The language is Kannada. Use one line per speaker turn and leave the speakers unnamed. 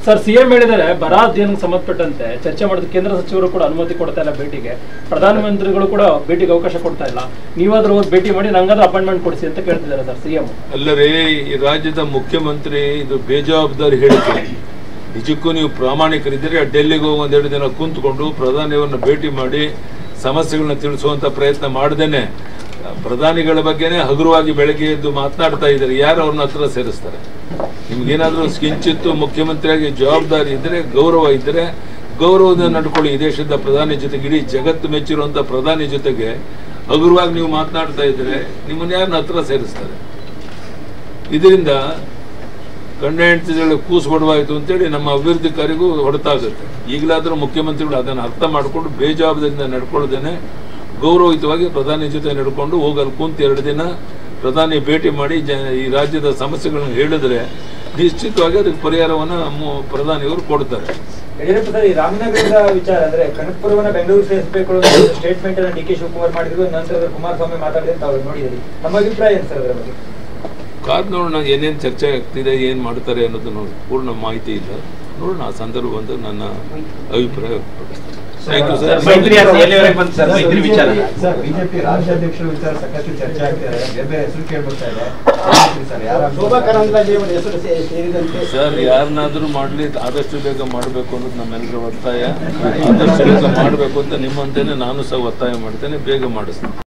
ಸರ್ ಸಿಎಂ ಹೇಳಿದರೆ ಬರ ಅಧ್ಯಯನಕ್ಕೆ ಸಂಬಂಧಪಟ್ಟಂತೆ ಚರ್ಚೆ ಮಾಡಿದ ಕೇಂದ್ರ ಸಚಿವರು ಕೂಡ ಅನುಮತಿ ಕೊಡ್ತಾ ಇಲ್ಲ ಭೇಟಿಗೆ ಪ್ರಧಾನಮಂತ್ರಿಗಳು ಕೂಡ ಭೇಟಿಗೆ ಅವಕಾಶ ಕೊಡ್ತಾ ಇಲ್ಲ ನೀವಾದ್ರೂ ಹೋಗಿ ಭೇಟಿ ಮಾಡಿ ನಂಗಾದ್ರೂ ಅಪಾಯಿಂಟ್ಮೆಂಟ್ ಕೊಡಿಸಿ ಅಂತ ಕೇಳ್ತಿದ್ದಾರೆ ಸರ್ ಸಿಎಂ
ಅಲ್ಲರೇ ಈ ರಾಜ್ಯದ ಮುಖ್ಯಮಂತ್ರಿ ಇದು ಬೇಜವಾಬ್ದಾರಿ ಹೇಳಿಕೆ ನಿಜಕ್ಕೂ ನೀವು ಪ್ರಾಮಾಣಿಕರಿದ್ದರೆ ಡೆಲ್ಲಿಗೆ ಹೋಗಿ ಒಂದೆರಡು ದಿನ ಕುಂತ್ಕೊಂಡು ಪ್ರಧಾನಿಯವರನ್ನ ಭೇಟಿ ಮಾಡಿ ಸಮಸ್ಯೆಗಳನ್ನ ತಿಳಿಸುವಂತ ಪ್ರಯತ್ನ ಮಾಡ್ದೇನೆ ಪ್ರಧಾನಿಗಳ ಬಗ್ಗೆನೇ ಹಗುರವಾಗಿ ಬೆಳಗ್ಗೆ ಎದ್ದು ಮಾತನಾಡ್ತಾ ಇದ್ದಾರೆ ಯಾರು ಅವ್ರನ್ನ ಹತ್ರ ಸೇರಿಸ್ತಾರೆ ನಿಮ್ಗೇನಾದ್ರೂ ಕಿಂಚಿತ್ತು ಮುಖ್ಯಮಂತ್ರಿಯಾಗಿ ಜವಾಬ್ದಾರಿ ಇದ್ದರೆ ಗೌರವ ಇದ್ದರೆ ಗೌರವದಿಂದ ನಡ್ಕೊಳ್ಳಿ ಈ ದೇಶದ ಪ್ರಧಾನಿ ಜೊತೆಗೆ ಇಡೀ ಜಗತ್ತು ಮೆಚ್ಚಿರುವಂತ ಪ್ರಧಾನಿ ಜೊತೆಗೆ ಹಗುರವಾಗಿ ನೀವು ಮಾತನಾಡ್ತಾ ಇದ್ರೆ ನಿಮ್ಮನ್ನ ಯಾರನ್ನ ಹತ್ರ ಸೇರಿಸ್ತಾರೆ ಇದರಿಂದ ಗಂಡ ಹೆಂಡತಿಗಳಿಗೆ ಕೂಸು ಹೊಡವಾಯಿತು ಅಂತೇಳಿ ನಮ್ಮ ಅಭಿವೃದ್ಧಿ ಕಾರ್ಯಗೂ ಹೊಡೆತಾಗುತ್ತೆ ಈಗಲಾದರೂ ಮುಖ್ಯಮಂತ್ರಿಗಳು ಅದನ್ನು ಅರ್ಥ ಮಾಡಿಕೊಂಡು ಬೇಜವಾಬ್ದಾರಿಯಿಂದ ನಡ್ಕೊಳ್ಳೋದೇನೆ ಗೌರವಯುತವಾಗಿ ಪ್ರಧಾನಿ ಜೊತೆ ನಡ್ಕೊಂಡು ಹೋಗಲ್ಲಿ ಕುಂತು ಎರಡು ದಿನ ಪ್ರಧಾನಿ ಭೇಟಿ ಮಾಡಿ ಜ ಈ ರಾಜ್ಯದ ಸಮಸ್ಯೆಗಳನ್ನು ಹೇಳಿದ್ರೆ ನಿಶ್ಚಿತವಾಗಿ ಅದಕ್ಕೆ ಪರಿಹಾರವನ್ನು ಮು- ಪ್ರಧಾನಿಯವರು ಕೊಡ್ತಾರೆ
ಯಡಿಯೂರಪ್ಪ ಸರ್ ಈ ರಾಮನಗರದ ವಿಚಾರ ಅಂದ್ರೆ ಕನಕಪುರವನ್ನ ಬೆಂಗಳೂರು ಸೇರಿಸಬೇಕು ಅನ್ನೋ ಒಂದು ಸ್ಟೇಟ್ಮೆಂಟ್ ಅನ್ನ ಡಿ ಕೆ ಶಿವಕುಮಾರ್ ಮಾಡಿದ್ರು ನಂತರ ಕುಮಾರಸ್ವಾಮಿ ಮಾತಾಡಿದ್ರೆ ತಾವು ನೋಡಿದಿರಿ ನಮ್ಮ ಅಭಿಪ್ರಾಯ ಏನು ಸರ್ ಅದರ ಬಗ್ಗೆ
ಕಾದ್ ನೋಡೋಣ ಏನೇನು ಚರ್ಚೆ ಆಗ್ತಿದೆ ಏನು ಮಾಡ್ತಾರೆ ಅನ್ನೋದು ನೋಡಿ ಪೂರ್ಣ ಮಾಹಿತಿ ಇಲ್ಲ ನೋಡೋಣ ಆ ಸಂದರ್ಭ ಬಂದು ನನ್ನ ಅಭಿಪ್ರಾಯ ಥ್ಯಾಂಕ್ ಯು
ಸರ್
ಸರ್
ಮೈತ್ರಿ ಅದು ಎಲ್ಲಿವರೆಗೆ ಬಂತು ಸರ್ ಮೈತ್ರಿ ವಿಚಾರ
ಸರ್ ಬಿಜೆಪಿ ರಾಜ್ಯಾಧ್ಯಕ್ಷರ ವಿಚಾರ ಸಾಕಷ್ಟು ಚರ್ಚೆ ಆಗ್ತಾ ಇದೆ ಬೇರೆ ಬೇರೆ ಹೆಸರು ಕೇಳ್ಬರ್ತಾ ಇದೆ ಸರ್ ಯಾರು
ಶೋಭಾ ಕರಂದ್ಲಾಜೆ ಅವರ ಹೆಸರು ಸೇ- ಸೇರಿದಂತೆ
ಸರ್ ಯಾರನ್ನಾದ್ರೂ ಮಾಡ್ಲಿ ಆದಷ್ಟು ಬೇಗ ಮಾಡಬೇಕು ಅನ್ನೋದು ನಮ್ಮೆಲ್ಲರ ಒತ್ತಾಯ ಆದಷ್ಟು ಬೇಗ ಮಾಡಬೇಕು ಅಂತ ನಿಮ್ಮಂತೆಯೇ ನಾನು ಸಹ ಒತ್ತಾಯ ಮಾಡ್ತೇನೆ ಬೇಗ ಮಾಡಿಸ್ತೀನಿ